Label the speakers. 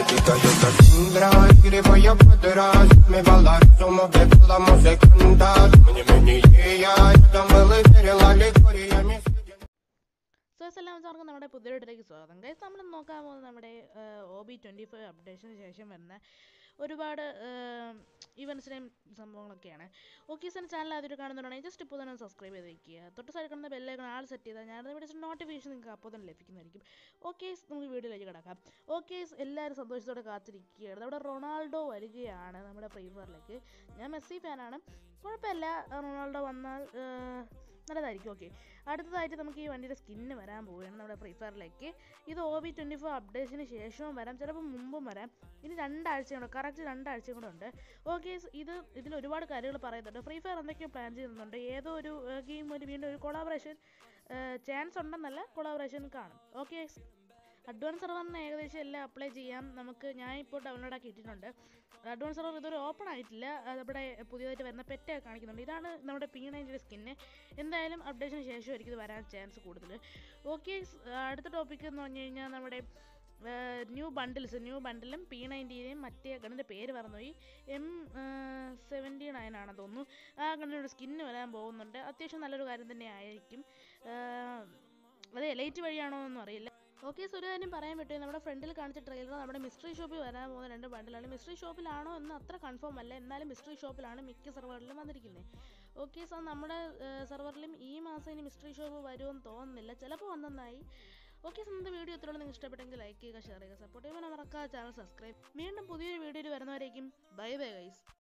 Speaker 1: Chica, yo te tendrá, escribo yo podrás Me балар, сумма бепла музыканта Мне мне я, там было перела ликория
Speaker 2: so എല്ലാവർക്കും നമ്മുടെ പുതിയ വീട്ടിലേക്ക് സ്വാഗതം ഗൈസ് നമ്മൾ നോക്കാൻ പോകുന്നത് നമ്മുടെ ഒ ബി ട്വൻറ്റി ഫൈവ് അപ്ഡേഷന് ശേഷം വരുന്ന ഒരുപാട് ഇവൻസിനെയും സംഭവങ്ങളൊക്കെയാണ് ഓക്കെ സാർ ചാനൽ ആദ്യം കാണുന്നുണ്ടെങ്കിൽ ജസ്റ്റ് ഇപ്പോൾ തന്നെ സബ്സ്ക്രൈബ് ചെയ്ത് വയ്ക്കുക തൊട്ട് സൈഡ് കാണുന്ന ബെല്ലേക്കണം ആൾ സെറ്റ് ചെയ്താൽ ഞാൻ ഇവിടെ നോട്ടിഫിക്കേഷൻ നിങ്ങൾക്ക് അപ്പോൾ തന്നെ ലഭിക്കുന്നതായിരിക്കും ഓക്കെ നമുക്ക് വീഡിയോയിലേക്ക് കിടക്കാം ഓക്കെ എല്ലാവരും സന്തോഷത്തോടെ കാത്തിരിക്കുകയാണ് നമ്മുടെ റൊണാൾഡോ വരികയാണ് നമ്മുടെ ഫ്രീ ഫയറിലേക്ക് ഞാൻ മെസ്സി ഫാനാണ് കുഴപ്പമില്ല റൊണാൾഡോ വന്നാൽ ഏർ, നല്ലതായിരിക്കും ഓക്കെ അടുത്തതായിട്ട് നമുക്ക് ഈ വണ്ടിയുടെ സ്കിന്ന് വരാൻ പോവുകയാണ് നമ്മുടെ ഫ്രീ ഫയറിലേക്ക് ഇത് ഒ ബി ട്വൻറ്റി ഫോർ അപ്ഡേഷന് ശേഷവും വരാം ചിലപ്പോൾ മുമ്പും വരാം ഇനി രണ്ടാഴ്ച കൂടെ കറക്റ്റ് രണ്ടാഴ്ച കൂടെ ഉണ്ട് ഓക്കെ ഇത് ഇതിൽ ഒരുപാട് കാര്യങ്ങൾ പറയുന്നുണ്ട് ഫ്രീ ഫയർ എന്തൊക്കെയോ പ്ലാൻ ചെയ്യുന്നുണ്ട് ഏതോ ഒരു ഗെയിം ഒരു വീണ്ടും ഒരു കൊളാബറേഷൻ ചാൻസ് ഉണ്ടെന്നല്ല കൊളാബറേഷൻ കാണും ഓക്കെ അഡ്വാൻസ് സെർവറിന് ഏകദേശം എല്ലാം അപ്ലൈ ചെയ്യാം നമുക്ക് ഞാൻ ഇപ്പോൾ ഡൗൺലോഡ് ആക്കി ഇട്ടിട്ടുണ്ട് അഡ്വാൻസ് സെർവർ ഇതുവരെ ഓപ്പൺ ആയിട്ടില്ല അത് ഇവിടെ പുതിയതായിട്ട് വരുന്ന പെറ്റ് കാണിക്കുന്നുണ്ട് ഇതാണ് നമ്മുടെ പി നയൻറ്റിയുടെ സ്കിന്ന് എന്തായാലും അപ്ഡേഷന് ശേഷമായിരിക്കും ഇത് വരാൻ ചാൻസ് കൂടുതൽ ഓക്കെ അടുത്ത ടോപ്പിക് എന്ന് പറഞ്ഞു കഴിഞ്ഞാൽ നമ്മുടെ ന്യൂ ബണ്ടിൽസ് ന്യൂ ബണ്ടിലും പി നയൻറ്റീനെയും മറ്റേ ഗണ്ണിൻ്റെ പേര് പറഞ്ഞുപോയി എം സെവൻറ്റി നയൻ ആണെന്ന് തോന്നുന്നു ആ ഗണ്ണിൻ്റെ സ്കിന്ന് വരാൻ പോകുന്നുണ്ട് അത്യാവശ്യം നല്ലൊരു കാര്യം തന്നെ ആയിരിക്കും അത് എലൈറ്റ് വഴിയാണോ എന്നൊന്നും അറിയില്ല ഓക്കെ സോ ഒരു കാര്യം പറയാൻ പറ്റും നമ്മുടെ ഫ്രണ്ടിൽ കാണിച്ച ട്രെയിലർ നമ്മുടെ മിസ്റ്ററി ഷോപ്പിൽ വരാൻ പോകുന്ന രണ്ട് ബണ്ടിലാണ് മിസ്റ്ററി ഷോപ്പിലാണോ എന്ന് അത്ര കൺഫേം അല്ല എന്നാലും മിസ്റ്ററി ഷോപ്പിലാണ് മിക്ക സെർവറിലും വന്നിരിക്കുന്നത് ഓക്കെ സോ നമ്മുടെ സെർവറിലും ഈ മാസം ഇനി മിസ്റ്ററി ഷോപ്പ് വരുമെന്ന് തോന്നുന്നില്ല ചിലപ്പോൾ വന്നെന്നായി ഓക്കെ സോ ഇന്നത്തെ വീഡിയോ ഇത്രയോളം നിങ്ങൾക്ക് ഇഷ്ടപ്പെട്ടെങ്കിൽ ലൈക്ക് ചെയ്യുക ഷെയർ ചെയ്യുക സപ്പോർട്ട് ചെയ്യുക മറക്കാതെ ചാനൽ സബ്സ്ക്രൈബ് വീണ്ടും പുതിയൊരു വീഡിയോയിൽ വരുന്നവരേക്കും ബൈ ബൈ ഗൈസ്